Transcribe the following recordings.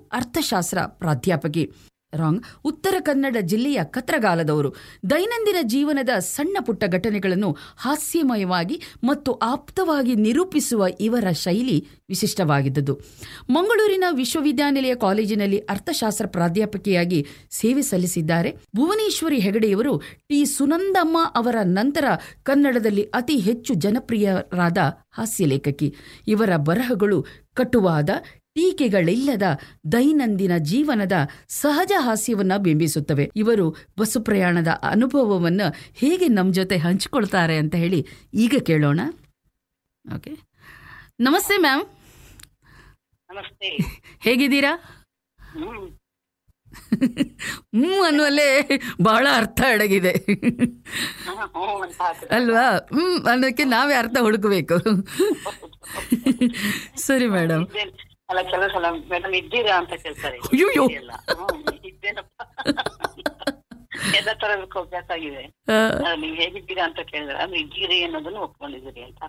ಅರ್ಥಶಾಸ್ತ್ರ ಪ್ರಾಧ್ಯಾಪಕಿ ರಾಂಗ್ ಉತ್ತರ ಕನ್ನಡ ಜಿಲ್ಲೆಯ ಕತ್ರಗಾಲದವರು ದೈನಂದಿನ ಜೀವನದ ಸಣ್ಣ ಪುಟ್ಟ ಘಟನೆಗಳನ್ನು ಹಾಸ್ಯಮಯವಾಗಿ ಮತ್ತು ಆಪ್ತವಾಗಿ ನಿರೂಪಿಸುವ ಇವರ ಶೈಲಿ ವಿಶಿಷ್ಟವಾಗಿದ್ದುದು ಮಂಗಳೂರಿನ ವಿಶ್ವವಿದ್ಯಾನಿಲಯ ಕಾಲೇಜಿನಲ್ಲಿ ಅರ್ಥಶಾಸ್ತ್ರ ಪ್ರಾಧ್ಯಾಪಕಿಯಾಗಿ ಸೇವೆ ಸಲ್ಲಿಸಿದ್ದಾರೆ ಭುವನೇಶ್ವರಿ ಹೆಗಡೆಯವರು ಟಿ ಸುನಂದಮ್ಮ ಅವರ ನಂತರ ಕನ್ನಡದಲ್ಲಿ ಅತಿ ಹೆಚ್ಚು ಜನಪ್ರಿಯರಾದ ಹಾಸ್ಯಲೇಖಕಿ ಇವರ ಬರಹಗಳು ಕಟುವಾದ ಟೀಕೆಗಳಿಲ್ಲದ ದೈನಂದಿನ ಜೀವನದ ಸಹಜ ಹಾಸ್ಯವನ್ನ ಬಿಂಬಿಸುತ್ತವೆ ಇವರು ಬಸ್ಸು ಪ್ರಯಾಣದ ಅನುಭವವನ್ನು ಹೇಗೆ ನಮ್ಮ ಜೊತೆ ಹಂಚಿಕೊಳ್ತಾರೆ ಅಂತ ಹೇಳಿ ಈಗ ಕೇಳೋಣ ಓಕೆ ನಮಸ್ತೆ ಮ್ಯಾಮ್ ನಮಸ್ತೆ ಹೇಗಿದ್ದೀರಾ ಹ್ಮ್ ಹ್ಞೂ ಅನ್ನುವಲ್ಲೇ ಬಹಳ ಅರ್ಥ ಅಡಗಿದೆ ಹಾ, ಹ್ಞೂ ಅಂತ ಹಾಕಿದ್ರೆ. ಅಲ್ವಾ ಹ್ಮ್ ಅನ್ನೋಕ್ಕೆ ನಾವೇ ಅರ್ಥ ಹುಡುಕಬೇಕು ಸರಿ ಮೇಡಮ್ ಇದ್ದೇನೆ. ಅಲ್ಲ ಕೆಲವು ಸಲ ಮೇಡಮ್ ಇದ್ದೀರಾ ಅಂತ ಕೇಳ್ತಾರೆ ಅಯ್ಯಯ್ಯೋ. ಇಲ್ಲ ಹ್ಮ್, ಇದ್ದೇನಪ್ಪ ಎಲ್ಲ ತರಬೇಕು ಅಭ್ಯಾಸ ಆಗಿದೆ ಆ, ನೀವ್ ಹೇಗಿದ್ದೀರಾ ಅಂತ ಕೇಳಿದ್ರೆ ಅಂದ್ರೆ ಇದ್ದೀರಿ ಅನ್ನೋದನ್ನು ಒಪ್ಕೊಂಡಿದ್ದೀರಿ ಅಂತ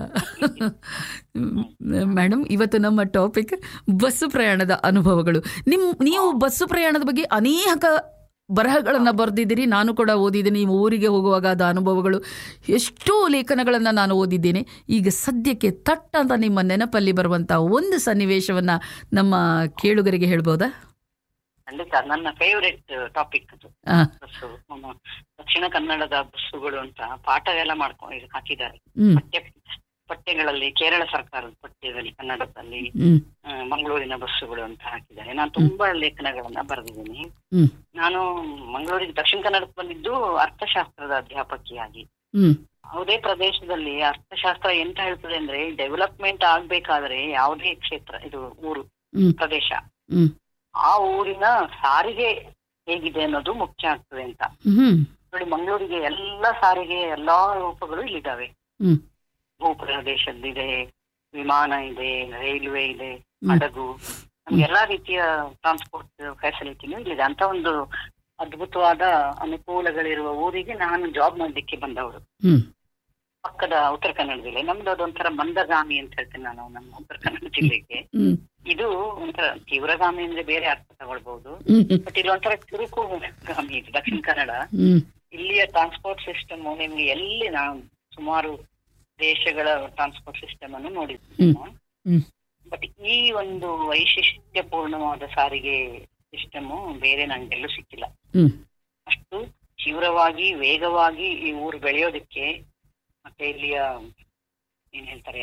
ಮೇಡಮ್ ಇವತ್ತು ನಮ್ಮ ಟಾಪಿಕ್ ಬಸ್ಸು ಪ್ರಯಾಣದ ಅನುಭವಗಳು ನಿಮ್ ನೀವು ಬಸ್ಸು ಪ್ರಯಾಣದ ಬಗ್ಗೆ ಅನೇಕ ಬರಹಗಳನ್ನು ಬರೆದಿದ್ದೀರಿ ನಾನು ಕೂಡ ಓದಿದ್ದೀನಿ ನೀವು ಊರಿಗೆ ಹೋಗುವಾಗ ಅದ ಅನುಭವಗಳು ಎಷ್ಟೋ ಲೇಖನಗಳನ್ನು ನಾನು ಓದಿದ್ದೇನೆ ಈಗ ಸದ್ಯಕ್ಕೆ ತಟ್ ಅಂತ ನಿಮ್ಮ ನೆನಪಲ್ಲಿ ಬರುವಂಥ ಒಂದು ಸನ್ನಿವೇಶವನ್ನು ನಮ್ಮ ಕೇಳುಗರಿಗೆ ಹೇಳ್ಬೋದಾ ಖಂಡಿತ ನನ್ನ ಫೇವರೆಟ್ ಟಾಪಿಕ್ ಅದು ಆ, ಬಸ್ಸು ನಮ್ಮ ದಕ್ಷಿಣ ಕನ್ನಡದ ಬಸ್ಸುಗಳು ಅಂತ ಪಾಠ ಎಲ್ಲ ಮಾಡ್ಕೊಂಡು ಹಾಕಿದ್ದಾರೆ ಹ್ಮ್ ಪಠ್ಯ ಪಠ್ಯಗಳಲ್ಲಿ ಕೇರಳ ಸರ್ಕಾರದ ಪಠ್ಯದಲ್ಲಿ ಕನ್ನಡದಲ್ಲಿ ಹ್ಮ್ ಆ, ಮಂಗಳೂರಿನ ಬಸ್ಸುಗಳು ಅಂತ ಹಾಕಿದ್ದಾರೆ ನಾನು ತುಂಬಾ ಲೇಖನಗಳನ್ನ ಬರೆದಿದ್ದೀನಿ ಹ್ಮ್ ನಾನು ಮಂಗಳೂರಿಗೆ ದಕ್ಷಿಣ ಕನ್ನಡಕ್ಕೆ ಬಂದಿದ್ದು ಅರ್ಥಶಾಸ್ತ್ರದ ಅಧ್ಯಾಪಕಿಯಾಗಿ ಹ್ಮ್ ಯಾವುದೇ ಪ್ರದೇಶದಲ್ಲಿ ಅರ್ಥಶಾಸ್ತ್ರ ಎಂತ ಹೇಳ್ತದೆ ಅಂದ್ರೆ ಡೆವಲಪ್ಮೆಂಟ್ ಆಗ್ಬೇಕಾದ್ರೆ ಯಾವುದೇ ಕ್ಷೇತ್ರ ಇದು ಊರು ಹ್ಮ್ ಪ್ರದೇಶ ಹ್ಮ್ ಆ ಊರಿನ ಸಾರಿಗೆ ಹೇಗಿದೆ ಅನ್ನೋದು ಮುಖ್ಯ ಆಗ್ತದೆ ಅಂತ ಹ್ಮ್ ನೋಡಿ ಮಂಗಳೂರಿಗೆ ಎಲ್ಲ ಸಾರಿಗೆ ಎಲ್ಲಾ ರೂಪಗಳು ಇಲ್ಲಿದ್ದಾವೆ ಹ್ಮ್ ಭೂ ಪ್ರದೇಶದಿದೆ ವಿಮಾನ ಇದೆ ರೈಲ್ವೆ ಇದೆ ಹಡಗು ನಮ್ಗೆ ಎಲ್ಲಾ ರೀತಿಯ ಟ್ರಾನ್ಸ್ಪೋರ್ಟ್ ಫೆಸಿಲಿಟಿನೂ ಇಲ್ಲಿದೆ ಅಂತ ಒಂದು ಅದ್ಭುತವಾದ ಅನುಕೂಲಗಳಿರುವ ಊರಿಗೆ ನಾನು ಜಾಬ್ ಮಾಡ್ಲಿಕ್ಕೆ ಬಂದವರು ಹ್ಮ್ ಪಕ್ಕದ ಉತ್ತರ ಕನ್ನಡ ಜಿಲ್ಲೆ ನಮ್ದು ಅದೊಂಥರ ಮಂದಗಾಮಿ ಅಂತ ಹೇಳ್ತೇನೆ ನಾನು ನಮ್ಮ ಉತ್ತರ ಕನ್ನಡ ಜಿಲ್ಲೆಗೆ ಹ್ಮ್ ಇದು ಒಂಥರ ತೀವ್ರಗಾಮಿ ಅಂದ್ರೆ ಬೇರೆ ಅರ್ಥ ತಗೊಳ್ಬಹುದು ಹ್ಮ್ ಬಟ್ ಇದು ಒಂಥರ ಚುರುಕು ಗಾಮಿ ಇದು ದಕ್ಷಿಣ ಕನ್ನಡ ಹ್ಮ್ ಇಲ್ಲಿಯ ಟ್ರಾನ್ಸ್ಪೋರ್ಟ್ ಸಿಸ್ಟಮ್ ನಿಮ್ಗೆ ಎಲ್ಲಿ ನಾವು ಸುಮಾರು ದೇಶಗಳ ಟ್ರಾನ್ಸ್ಪೋರ್ಟ್ ಸಿಸ್ಟಮ್ ಅನ್ನು ನೋಡಿದ್ದೀನಿ ನಾನು. ಹ್ಮ್ ಬಟ್ ಈ ಒಂದು ವೈಶಿಷ್ಟ್ಯಪೂರ್ಣವಾದ ಸಾರಿಗೆ ಸಿಸ್ಟಮ್ ಬೇರೆ ನಂಗೆಲ್ಲೂ ಸಿಕ್ಕಿಲ್ಲ ಹ್ಮ್ ಅಷ್ಟು ತೀವ್ರವಾಗಿ ವೇಗವಾಗಿ ಈ ಊರು ಬೆಳೆಯೋದಕ್ಕೆ ಮತ್ತೆ ಇಲ್ಲಿಯ ಏನ್ ಹೇಳ್ತಾರೆ